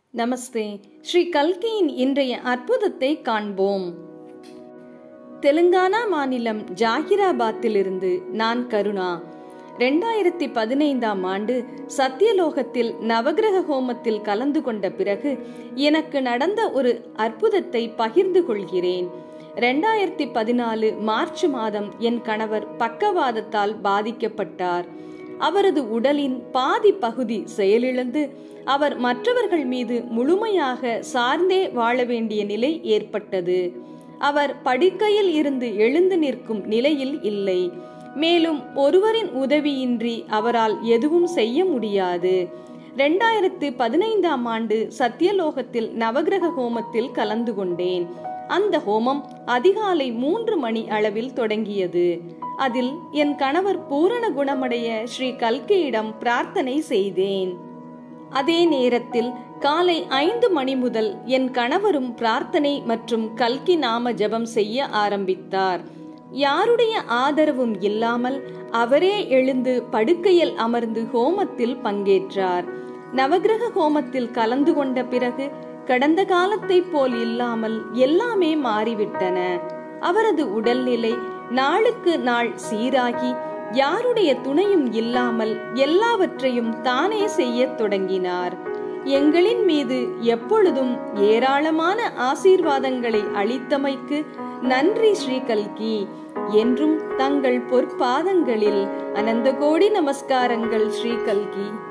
நமஸ்தே ஸ்ரீ கல்கியின் இன்றைய அற்புதத்தை காண்போம் தெலுங்கானா மாநிலம் ஜாகிராபாத்திலிருந்து நான் கருணா ரெண்டாயிரத்தி பதினைந்தாம் ஆண்டு சத்தியலோகத்தில் நவகிரக ஹோமத்தில் கலந்து கொண்ட பிறகு எனக்கு நடந்த ஒரு அற்புதத்தை பகிர்ந்து கொள்கிறேன் ரெண்டாயிரத்தி பதினாலு மார்ச் மாதம் என் கணவர் பக்கவாதத்தால் பாதிக்கப்பட்டார் அவரது உடலின் பாதி பகுதி செயலிழந்து அவர் மற்றவர்கள் மீது முழுமையாக சார்ந்தே வாழ வேண்டிய நிலை ஏற்பட்டது அவர் படுக்கையில் இருந்து எழுந்து நிற்கும் நிலையில் இல்லை மேலும் ஒருவரின் உதவியின்றி அவரால் எதுவும் செய்ய முடியாது ரெண்டாயிரத்து பதினைந்தாம் ஆண்டு சத்தியலோகத்தில் நவகிரக ஹோமத்தில் கலந்து கொண்டேன் அந்த ஹோமம் அதிகாலை மூன்று மணி அளவில் தொடங்கியது அதில் என் கணவர் பூரண குணமடைய ஸ்ரீ கல்கியிடம் பிரார்த்தனை செய்தேன் அதே நேரத்தில் காலை ஐந்து மணி முதல் என் கணவரும் பிரார்த்தனை மற்றும் கல்கி நாம ஜபம் செய்ய ஆரம்பித்தார் யாருடைய ஆதரவும் இல்லாமல் அவரே எழுந்து படுக்கையில் அமர்ந்து ஹோமத்தில் பங்கேற்றார் நவகிரக ஹோமத்தில் கலந்து கொண்ட பிறகு கடந்த காலத்தை போல் இல்லாமல் எல்லாமே மாறிவிட்டன அவரது உடல்நிலை நாளுக்கு நாள் சீராகி யாருடைய துணையும் இல்லாமல் எல்லாவற்றையும் தானே செய்ய தொடங்கினார் எங்களின் மீது எப்பொழுதும் ஏராளமான ஆசீர்வாதங்களை அளித்தமைக்கு நன்றி ஸ்ரீ கல்கி என்றும் தங்கள் பொற்பாதங்களில் அனந்த கோடி நமஸ்காரங்கள் ஸ்ரீ கல்கி